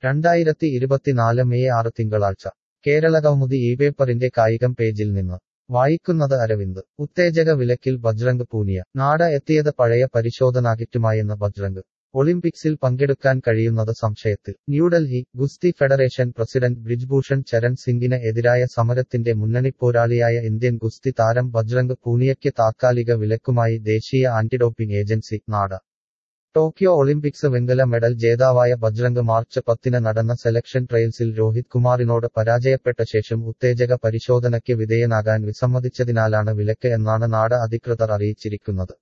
രണ്ടായിരത്തി ഇരുപത്തിനാല് മെയ് ആറ് തിങ്കളാഴ്ച കേരള കൗമുദി ഈ പേപ്പറിന്റെ കായികം പേജിൽ നിന്ന് വായിക്കുന്നത് അരവിന്ദ് ഉത്തേജക വിലക്കിൽ ബജ്രംഗ് പൂനിയ നാട എത്തിയത് പഴയ പരിശോധനാകിറ്റുമായെന്ന് ബജ്രംഗ് ഒളിമ്പിക്സിൽ പങ്കെടുക്കാൻ കഴിയുന്നത് സംശയത്തിൽ ന്യൂഡൽഹി ഗുസ്തി ഫെഡറേഷൻ പ്രസിഡന്റ് ബ്രിജ്ഭൂഷൺ ചരൺ സിംഗിന് എതിരായ സമരത്തിന്റെ മുന്നണിപ്പോരാളിയായ ഇന്ത്യൻ ഗുസ്തി താരം ബജ്രംഗ് പൂനിയയ്ക്ക് താത്കാലിക വിലക്കുമായി ദേശീയ anti doping agency NADA Tokyo Olympics വെങ്കല മെഡൽ ജേതാവായ ബജ്രംഗ് മാർച്ച് പത്തിന് നടന്ന സെലക്ഷൻ ട്രയൽസിൽ രോഹിത് കുമാറിനോട് പരാജയപ്പെട്ട ശേഷം ഉത്തേജക പരിശോധനയ്ക്ക് വിധേയനാകാൻ വിസമ്മതിച്ചതിനാലാണ് വിലക്ക് എന്നാണ് നാട അധികൃതർ അറിയിച്ചിരിക്കുന്നത്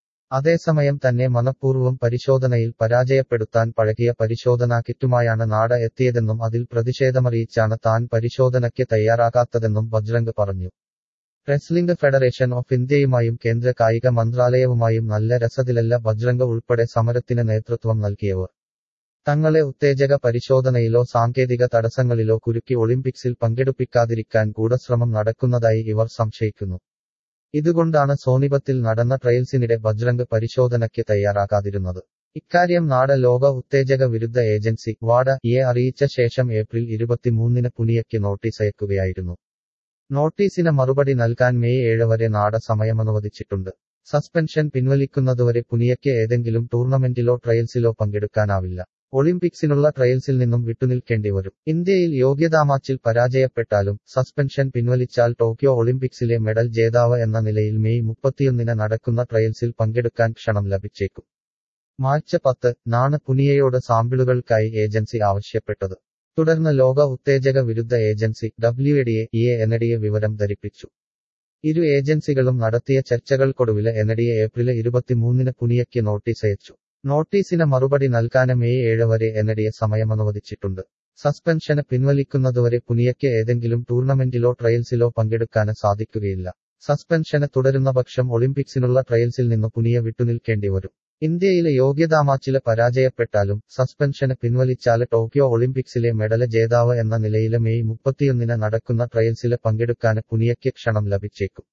അതേസമയം തന്നെ മനഃപൂർവ്വം പരിശോധനയിൽ പരാജയപ്പെടുത്താൻ പഴകിയ പരിശോധനാ കിറ്റുമായാണ് നാട എത്തിയതെന്നും അതിൽ പ്രതിഷേധമറിയിച്ചാണ് താൻ പരിശോധനയ്ക്ക് തയ്യാറാകാത്തതെന്നും ബജ്രംഗ് പറഞ്ഞു റെസ്ലിംഗ് ഫെഡറേഷൻ ഓഫ് ഇന്ത്യയുമായും കേന്ദ്ര കായിക മന്ത്രാലയവുമായും നല്ല രസത്തിലല്ല ബജ്രംഗ് ഉൾപ്പെടെ സമരത്തിന് നേതൃത്വം നൽകിയവർ തങ്ങളെ ഉത്തേജക പരിശോധനയിലോ സാങ്കേതിക തടസ്സങ്ങളിലോ കുരുക്കി ഒളിമ്പിക്സിൽ പങ്കെടുപ്പിക്കാതിരിക്കാൻ ഗൂഢശ്രമം നടക്കുന്നതായി ഇവർ സംശയിക്കുന്നു ഇതുകൊണ്ടാണ് സോനിപത്തിൽ നടന്ന ട്രയൽസിനിടെ ബജ്രംഗ് പരിശോധനയ്ക്ക് തയ്യാറാകാതിരുന്നത് ഇക്കാര്യം നാട ലോക ഉത്തേജക വിരുദ്ധ ഏജൻസി വാഡ എ അറിയിച്ച ശേഷം ഏപ്രിൽ ഇരുപത്തിമൂന്നിന് പുനിയയ്ക്ക് നോട്ടീസ് അയക്കുകയായിരുന്നു നോട്ടീസിന് മറുപടി നൽകാൻ മെയ് ഏഴ് വരെ നാട സമയമനുവദിച്ചിട്ടുണ്ട് സസ്പെൻഷൻ പിൻവലിക്കുന്നതുവരെ പുനിയയ്ക്ക് ഏതെങ്കിലും ടൂർണമെന്റിലോ ട്രയൽസിലോ പങ്കെടുക്കാനാവില്ല ഒളിമ്പിക്സിനുള്ള ട്രയൽസിൽ നിന്നും വിട്ടുനിൽക്കേണ്ടി വരും ഇന്ത്യയിൽ യോഗ്യതാ മാച്ചിൽ പരാജയപ്പെട്ടാലും സസ്പെൻഷൻ പിൻവലിച്ചാൽ ടോക്കിയോ ഒളിമ്പിക്സിലെ മെഡൽ ജേതാവ് എന്ന നിലയിൽ മെയ് മുപ്പത്തിയൊന്നിന് നടക്കുന്ന ട്രയൽസിൽ പങ്കെടുക്കാൻ ക്ഷണം ലഭിച്ചേക്കും മാർച്ച് പത്ത് നാണ് പുനിയയോട് സാമ്പിളുകൾക്കായി ഏജൻസി ആവശ്യപ്പെട്ടത് തുടർന്ന് ലോക ഉത്തേജക വിരുദ്ധ ഏജൻസി ഡബ്ല്യു എഡിയെ ഇ എനഡിയെ വിവരം ധരിപ്പിച്ചു ഇരു ഏജൻസികളും നടത്തിയ ചർച്ചകൾക്കൊടുവില് എനഡിയെ ഏപ്രിൽ ഇരുപത്തിമൂന്നിന് പുനിയയ്ക്ക് നോട്ടീസ് അയച്ചു നോട്ടീസിന് മറുപടി നൽകാന് മെയ് ഏഴ് വരെ എനഡിയെ സമയമനുവദിച്ചിട്ടുണ്ട് സസ്പെൻഷന് പിൻവലിക്കുന്നതുവരെ പുനിയയ്ക്ക് ഏതെങ്കിലും ടൂർണമെന്റിലോ ട്രയൽസിലോ പങ്കെടുക്കാന് സാധിക്കുകയില്ല സസ്പെൻഷന് തുടരുന്ന പക്ഷം ഒളിമ്പിക്സിനുള്ള ട്രയൽസിൽ നിന്ന് പുനിയ വിട്ടുനിൽക്കേണ്ടി വരും ഇന്ത്യയിലെ യോഗ്യതാ മാച്ചില് പരാജയപ്പെട്ടാലും സസ്പെൻഷന് പിൻവലിച്ചാല് ടോക്കിയോ ഒളിമ്പിക്സിലെ മെഡല് ജേതാവ് എന്ന നിലയില് മെയ് മുപ്പത്തിയൊന്നിന് നടക്കുന്ന ട്രയൽസില് പങ്കെടുക്കാന് പുനിയയ്ക്ക് ക്ഷണം ലഭിച്ചേക്കും